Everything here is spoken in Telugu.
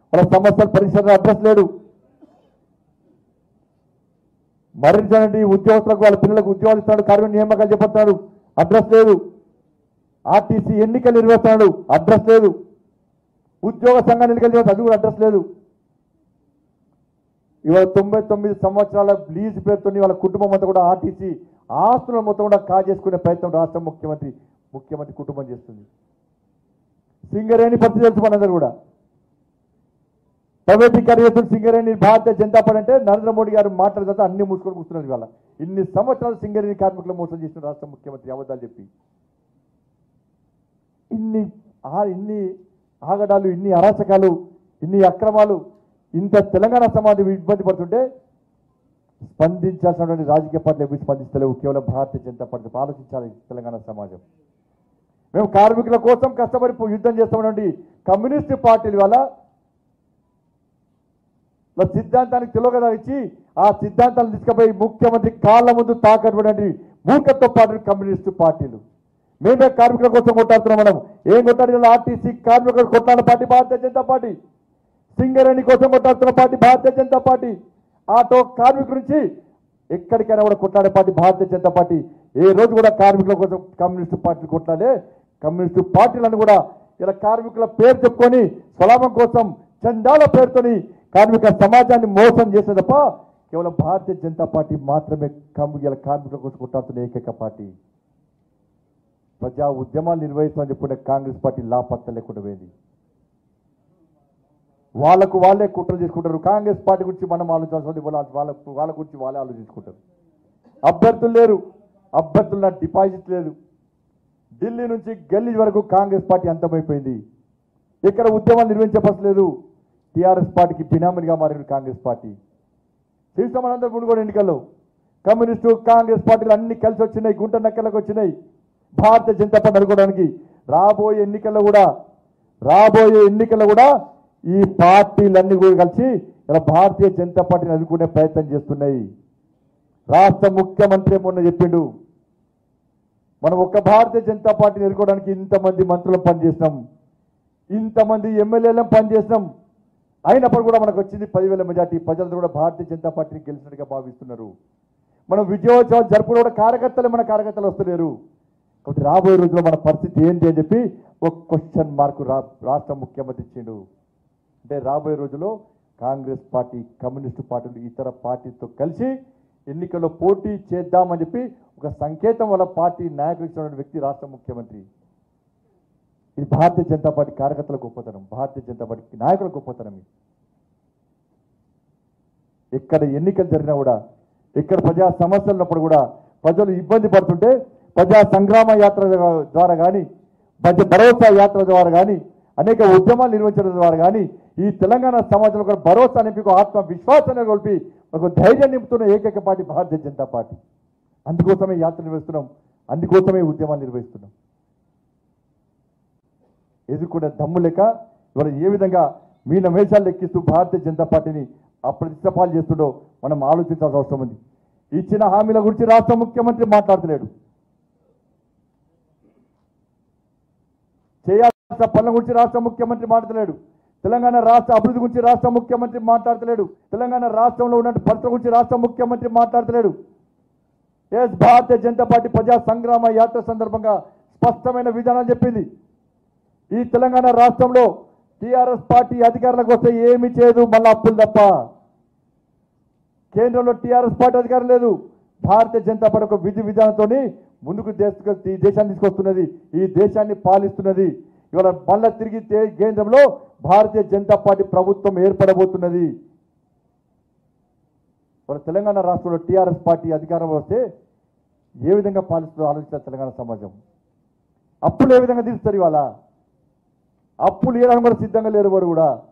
వాళ్ళ సమస్యల పరిష్కారం అడ్రస్ లేడు మరించండి ఉద్యోగస్తులకు వాళ్ళ పిల్లలకు ఉద్యోగాలు ఇస్తున్నాడు కార్మిక నియామకాలు చేపడుతున్నాడు అడ్రస్ లేదు ఆర్టీసీ ఎన్నికలు నిర్వహిస్తున్నాడు అడ్రస్ లేదు ఉద్యోగ సంఘాన్ని ఎన్నికలు చేస్తే అది కూడా అడ్రస్ లేదు ఇవాళ తొంభై తొమ్మిది సంవత్సరాల లీజ్ పేరుతో వాళ్ళ కుటుంబం అంతా కూడా ఆర్టీసీ ఆస్తులను మొత్తం కూడా కాజేసుకునే ప్రయత్నం రాష్ట్ర ముఖ్యమంత్రి ముఖ్యమంత్రి కుటుంబం చేస్తుంది సింగరేణి పరిస్థితి తెలుసు మనందరూ కూడా ప్రైవేటీకరణ చేస్తున్న సింగరేణి భారతీయ జనతా పార్టీ అంటే నరేంద్ర మోడీ గారు మాట్లాడితే అన్ని మూసుకొని కూర్చున్నారు ఇవాళ ఇన్ని సంవత్సరాలు సింగరేణి కార్మికులు మోసం చేసిన రాష్ట్ర ముఖ్యమంత్రి అబద్ధాలు చెప్పి ఇన్ని ఆ- ఇన్ని ఆగడాలు ఇన్ని అరాచకాలు ఇన్ని అక్రమాలు ఇంత తెలంగాణ సమాజం ఇబ్బంది పడుతుంటే స్పందించాల్సినటువంటి రాజకీయ పార్టీలు ఎవరు స్పందిస్తలేవు కేవలం భారతీయ జనతా పార్టీ ఆలోచించాలి తెలంగాణ సమాజం మేము కార్మికుల కోసం కష్టపడి పో- యుద్ధం చేస్తామనండి కమ్యూనిస్ట్ పార్టీల వల్ల వాళ్ళ సిద్ధాంతానికి తెలియగదా ఇచ్చి ఆ సిద్ధాంతాలను తీసుకుపోయి ముఖ్యమంత్రి కాళ్ళ ముందు తాకటువంటి మూర్ఖత్వ పార్టీలు కమ్యూనిస్టు పార్టీలు మేమే కార్మికుల కోసం కొట్టాడుతున్నాం మనం ఏం కొట్టాడు ఆర్టీసీ కార్మికులు కొట్లాడిన పార్టీ భారతీయ జనతా పార్టీ సింగరేణి కోసం కొట్టాడుతున్న party Bharatiya Janata party auto కార్మికుల నుంచి ఎక్కడికైనా కూడా కొట్లాడే పార్టీ భారతీయ జనతా పార్టీ ఏ రోజు కూడా కార్మికుల కోసం కమ్యూనిస్టు పార్టీలు కొట్లాడే కమ్యూనిస్టు పార్టీలను కూడా ఇలా కార్మికుల పేరు చెప్పుకొని స్వలాభం కోసం చందాల పేరుతోని కార్మిక సమాజాన్ని మోసం చేసే తప్ప కేవలం భారతీయ జనతా పార్టీ మాత్రమే కమ్ము- ఇలా కార్మికుల కోసం కొట్లాడుతున్న ఏకైక పార్టీ ప్రజా ఉద్యమాలు నిర్వహిస్తామని చెప్పుకునే కాంగ్రెస్ పార్టీ లాపత్త లేకుండా పోయింది వాళ్ళకు వాళ్ళే కుట్రలు చేసుకుంటారు కాంగ్రెస్ పార్టీ గురించి మనం ఆలోచించాల్సింది వాళ్ళ వాళ్ళ వాళ్ళ గురించి వాళ్ళే ఆలోచించుకుంటారు అభ్యర్థులు లేరు అభ్యర్థుల డిపాజిట్ లేదు ఢిల్లీ నుంచి గల్లీ వరకు కాంగ్రెస్ పార్టీ అంతమైపోయింది ఇక్కడ ఉద్యమాలు నిర్వహించపసలేదు టీఆర్ఎస్ పార్టీకి బినామీగా మారిన కాంగ్రెస్ పార్టీ చూస్తాం మనందరూ మునుగోడు ఎన్నికల్లో కమ్యూనిస్టు కాంగ్రెస్ పార్టీలు అన్ని కలిసి వచ్చినాయి గుంట నక్కలకు వచ్చినాయి భారతీయ జనతా పార్టీ అనుకోవడానికి రాబోయే ఎన్నికల్లో కూడా రాబోయే ఎన్నికల్లో కూడా ఈ పార్టీలన్నీ కూడా కలిసి ఇలా భారతీయ జనతా పార్టీని అనుకునే ప్రయత్నం చేస్తున్నాయి రాష్ట్ర ముఖ్యమంత్రి మొన్న చెప్పిండు మనం ఒక్క భారతీయ జనతా పార్టీని ఎదుర్కోవడానికి ఇంతమంది మంత్రులను పనిచేసినాం ఇంతమంది ఎమ్మెల్యేలను పనిచేసినాం అయినప్పుడు కూడా మనకు వచ్చింది పదివేల మెజార్టీ ప్రజలు కూడా భారతీయ జనతా పార్టీని గెలిచినట్టుగా భావిస్తున్నారు మనం విజయోత్సవాలు జరుపుకుని కూడా కార్యకర్తలు మన కార్యకర్తలు వస్తలేరు కాబట్టి రాబోయే రోజుల్లో మన పరిస్థితి ఏంటి అని చెప్పి ఒక క్వశ్చన్ మార్కు రా రాష్ట్ర ముఖ్యమంత్రి ఇచ్చిండు అంటే రాబోయే రోజుల్లో కాంగ్రెస్ పార్టీ కమ్యూనిస్టు పార్టీలు ఇతర పార్టీతో కలిసి ఎన్నికల్లో పోటీ చేద్దామని చెప్పి ఒక సంకేతం వాళ్ళ పార్టీ నాయకులు ఇచ్చిన వ్యక్తి రాష్ట్ర ముఖ్యమంత్రి ఇది భారతీయ జనతా పార్టీ కార్యకర్తల గొప్పతనం భారతీయ జనతా పార్టీ నాయకుల గొప్పతనం ఇది ఎక్కడ ఎన్నికలు జరిగినా కూడా ఎక్కడ ప్రజా సమస్యలు ఉన్నప్పుడు కూడా ప్రజలు ఇబ్బంది పడుతుంటే ప్రజా సంగ్రామ యాత్ర ద్వారా కానీ ప్రజ భరోసా యాత్ర ద్వారా కానీ అనేక ఉద్యమాలు నిర్వహించడం ద్వారా కానీ ఈ తెలంగాణ సమాజంలో కూడా భరోసా నింపి ఒక ఆత్మ విశ్వాసాన్ని కొలిపి ఒక ధైర్యం నింపుతున్న ఏకైక పార్టీ భారతీయ జనతా పార్టీ అందుకోసమే యాత్ర నిర్వహిస్తున్నాం అందుకోసమే ఉద్యమాలు నిర్వహిస్తున్నాం ఎదుర్కొనే దమ్ము లేక ఇవాళ ఏ విధంగా మీన మేషాలు లెక్కిస్తూ భారతీయ జనతా పార్టీని అప్రతిష్టపాలు చేస్తుండో మనం ఆలోచించాల్సిన అవసరం ఉంది ఇచ్చిన హామీల గురించి రాష్ట్ర ముఖ్యమంత్రి మాట్లాడతలేడు చేయాల్సిన పనుల గురించి రాష్ట్ర ముఖ్యమంత్రి మాట్లాడలేడు తెలంగాణ రాష్ట్ర అభివృద్ధి గురించి రాష్ట్ర ముఖ్యమంత్రి మాట్లాడతలేడు తెలంగాణ రాష్ట్రంలో ఉన్న పరిస్థితుల గురించి రాష్ట్ర ముఖ్యమంత్రి మాట్లాడతలేడు ఎస్ భారతీయ జనతా పార్టీ ప్రజా సంగ్రామ యాత్ర సందర్భంగా స్పష్టమైన విధానాలు చెప్పింది ఈ తెలంగాణ రాష్ట్రంలో టీఆర్ఎస్ పార్టీ అధికారంలోకి వస్తే ఏమి చేయదు మళ్ళీ అప్పులు తప్ప కేంద్రంలో టీఆర్ఎస్ పార్టీ అధికారం లేదు భారతీయ జనతా పార్టీ ఒక విధి విధానంతో ముందుకు దేశ ఈ దేశాన్ని తీసుకొస్తున్నది ఈ దేశాన్ని పాలిస్తున్నది ఇవాళ మళ్ళా తిరిగి తే- కేంద్రంలో భారతీయ జనతా పార్టీ ప్రభుత్వం ఏర్పడబోతున్నది మన తెలంగాణ రాష్ట్రంలో టీఆర్ఎస్ పార్టీ అధికారంలో వస్తే ఏ విధంగా పాలిస్తుందో ఆలోచిస్తారు తెలంగాణ సమాజం అప్పులు ఏ విధంగా తీరుస్తారు ఇవాళ అప్పులు ఇవ్వడానికి కూడా సిద్ధంగా లేరు వారు కూడా